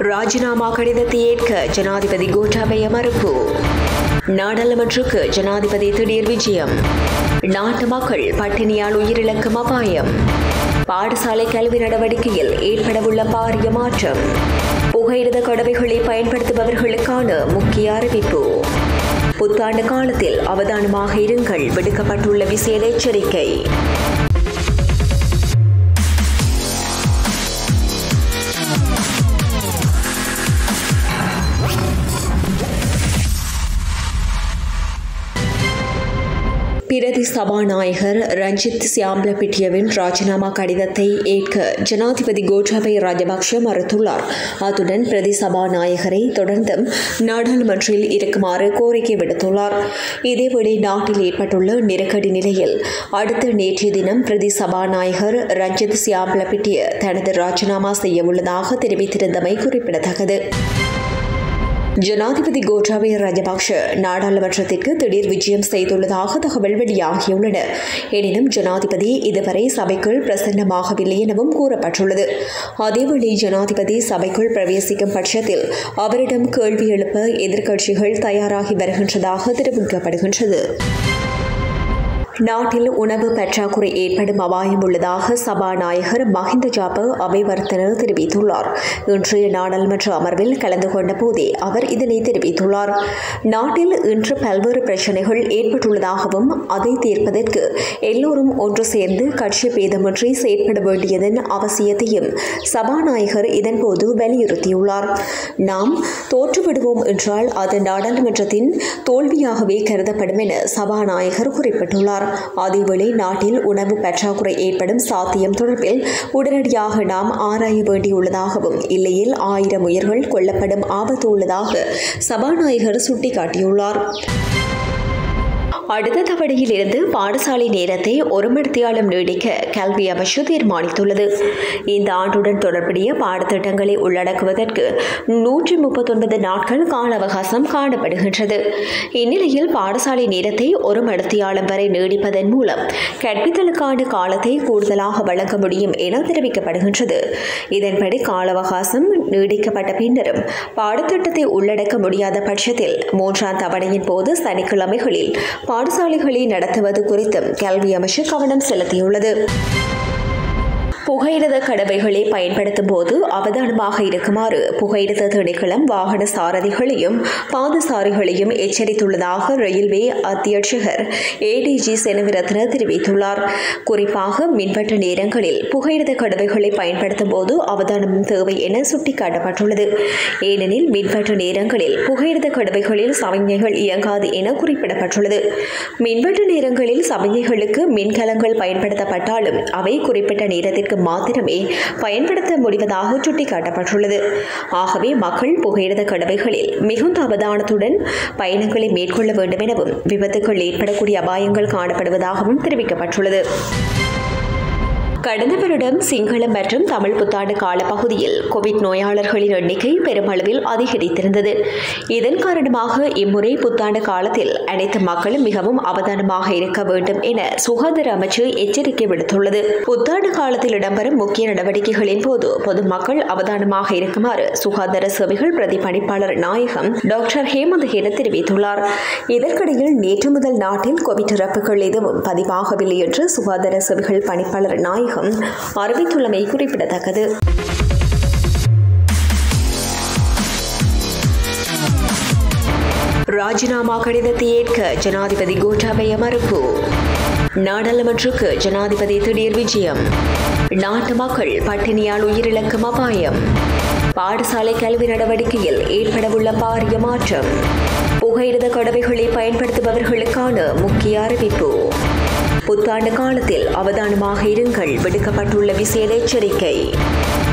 ராஜினாமா கடிதத்தை ஏற்க ஜனாதிபதி கோட்டாபய மறுப்பு நாடாளுமன்றக்கு ஜனாதிபதி திடீர் விஜயம் நாட்டு மக்கள் பட்டினியால் உயிரிழக்கும் அபாயம் பாடசாலை கல்வி நடவடிக்கையில் ஏற்படவுள்ள பாரிய மாற்றம் புகையிரத கடவைகளை பயன்படுத்துபவர்களுக்கான முக்கிய அறிவிப்பு புத்தாண்டு காலத்தில் அவதானமாக இருங்கள் விடுக்கப்பட்டுள்ள விசேட எச்சரிக்கை பிரதி சபாநாயகர் ரஞ்சித் சியாம்லபிட்டியவின் ராஜினாமா கடிதத்தை ஏற்க ஜனாதிபதி கோட்டாபய ராஜபக்ஷ மறுத்துள்ளார் அத்துடன் பிரதி சபாநாயகரை தொடர்ந்தும் நாடாளுமன்றில் இருக்குமாறு கோரிக்கை விடுத்துள்ளார் இதேவேளை நாட்டில் ஏற்பட்டுள்ள நெருக்கடி நிலையில் அடுத்த நேற்றைய தினம் பிரதி சபாநாயகர் ரஞ்சித் சியாம்லபிட்டிய தனது ராஜினாமா செய்ய உள்ளதாக தெரிவித்திருந்தமை குறிப்பிடத்தக்கது ஜனாதிபதி கோட்டாபய ராஜபக்ஷ நாடாளுமன்றத்திற்கு திடீர் விஜயம் செய்துள்ளதாக தகவல் வெளியாகியுள்ளன எனினும் ஜனாதிபதி இதுவரை சபைக்குள் பிரசன்னமாகவில்லை எனவும் கூறப்பட்டுள்ளது அதேவேளை ஜனாதிபதி சபைக்குள் பிரவேசிக்கும் பட்சத்தில் அவரிடம் கேள்வி எழுப்ப எதிர்க்கட்சிகள் தயாராகி வருகின்றதாக தெரிவிக்கப்படுகின்றது நாட்டில் உணவு பற்றாக்குறை ஏற்படும் அபாயம் உள்ளதாக சபாநாயகர் மஹிந்த ஜாப அபிவர்த்தன தெரிவித்துள்ளார் இன்றைய நாடாளுமன்ற அமர்வில் கலந்து கொண்ட போதே அவர் இதனை தெரிவித்துள்ளார் நாட்டில் இன்று பல்வேறு பிரச்சினைகள் ஏற்பட்டுள்ளதாகவும் அதை தீர்ப்பதற்கு எல்லோரும் ஒன்று சேர்ந்து கட்சி பேதமின்றி செயற்பட வேண்டியதன் அவசியத்தையும் சபாநாயகர் இதன்போது வலியுறுத்தியுள்ளார் நாம் தோற்றுவிடுவோம் என்றால் அது நாடாளுமன்றத்தின் தோல்வியாகவே கருதப்படும் என சபாநாயகர் குறிப்பிட்டுள்ளார் அதேவேளை நாட்டில் உணவு பற்றாக்குறை ஏற்படும் சாத்தியம் தொடர்பில் உடனடியாக நாம் ஆராய வேண்டியுள்ளதாகவும் இல்லையில் ஆயிரம் உயிர்கள் கொல்லப்படும் ஆபத்து உள்ளதாக சபாநாயகர் சுட்டிக்காட்டியுள்ளார் அடுத்த தவணையில் இருந்து பாடசாலை நேரத்தை ஒரு மணித்தியாலம் நீடிக்க கல்வி அமைச்சு தீர்மானித்துள்ளது இந்த ஆண்டுடன் தொடர்புடைய பாடத்திட்டங்களை உள்ளடக்குவதற்கு நூற்றி முப்பத்தொன்பது நாட்கள் கால அவகாசம் காணப்படுகின்றது இந்நிலையில் பாடசாலை நேரத்தை ஒரு மணித்தியாலம் வரை நீடிப்பதன் மூலம் கற்பித்தலுக்கான காலத்தை கூடுதலாக வழங்க முடியும் என தெரிவிக்கப்படுகின்றது இதன்படி கால அவகாசம் நீடிக்கப்பட்ட பின்னரும் பாடத்திட்டத்தை உள்ளடக்க முடியாத பட்சத்தில் மூன்றாம் தவணையின் போது சனிக்கிழமைகளில் பாடசாலைகளை நடத்துவது குறித்தும் கல்வி அமைச்சு கவனம் செலுத்தியுள்ளது புகையிரத கடவைகளை பயன்படுத்தும் போது அவதானமாக இருக்குமாறு புகையிரத திணைக்களம் வாகன சாரதிகளையும் பாதசாரிகளையும் எச்சரித்துள்ளதாக ரயில்வே அத்தியட்சகர் ஏடிஜி செனவிரத்ன தெரிவித்துள்ளார் குறிப்பாக மின்பற்ற நேரங்களில் புகையிரத கடவைகளை பயன்படுத்தும் போது அவதானம் தேவை என சுட்டிக்காட்டப்பட்டுள்ளது ஏனெனில் மின்பற்ற நேரங்களில் புகையிரத கடவைகளில் சமிஞ்ஞைகள் இயங்காது என குறிப்பிடப்பட்டுள்ளது மின்பற்ற நேரங்களில் சமிஞ்ஞைகளுக்கு மின்கலங்கள் பயன்படுத்தப்பட்டாலும் அவை குறிப்பிட்ட நேரத்திற்கு மாத்திரமே பயன்படுத்த முடிவதாக சுட்டிக்காட்டப்பட்டுள்ளது ஆகவே மக்கள் புகையிரத கடவைகளில் மிகுந்த அவதானத்துடன் பயணங்களை மேற்கொள்ள வேண்டும் எனவும் விபத்துகள் ஏற்படக்கூடிய அபாயங்கள் காணப்படுவதாகவும் தெரிவிக்கப்பட்டுள்ளது கடந்த வருடம் சிங்களம் மற்றும் தமிழ் புத்தாண்டு காலப்பகுதியில் கோவிட் நோயாளர்களின் எண்ணிக்கை பெருமளவில் அதிகரித்திருந்தது இதன் காரணமாக இம்முறை புத்தாண்டு காலத்தில் அனைத்து மக்களும் மிகவும் அவதானமாக இருக்க வேண்டும் என சுகாதார அமைச்சு எச்சரிக்கை விடுத்துள்ளது புத்தாண்டு காலத்தில் இடம்பெறும் முக்கிய நடவடிக்கைகளின் போது பொதுமக்கள் அவதானமாக இருக்குமாறு சுகாதார சேவைகள் பிரதிபலிப்பாளர் நாயகம் டாக்டர் ஹேமந்த் ஹேன தெரிவித்துள்ளார் இதற்கிடையில் நேற்று முதல் நாட்டில் கோவிட் இறப்புகள் எதுவும் பதிவாகவில்லை என்று சுகாதார சேவைகள் பணிப்பாளர் நாயகம் நாயகம் அறிவித்துள்ளமை குறிப்பிடத்தக்கது ராஜினாமா கடிதத்தை ஏற்க ஜனாதிபதி கோட்டாபய மறுப்பு நாடாளுமன்றக்கு ஜனாதிபதி திடீர் விஜயம் நாட்டு மக்கள் பட்டினியால் உயிரிழக்கும் அபாயம் பாடசாலை கல்வி நடவடிக்கையில் ஏற்படவுள்ள பாரிய மாற்றம் புகையிரத கடவைகளை பயன்படுத்துபவர்களுக்கான முக்கிய அறிவிப்பு புத்தாண்டு காலத்தில் அவதானமாக இருங்கள் விடுக்கப்பட்டுள்ள விசேட எச்சரிக்கை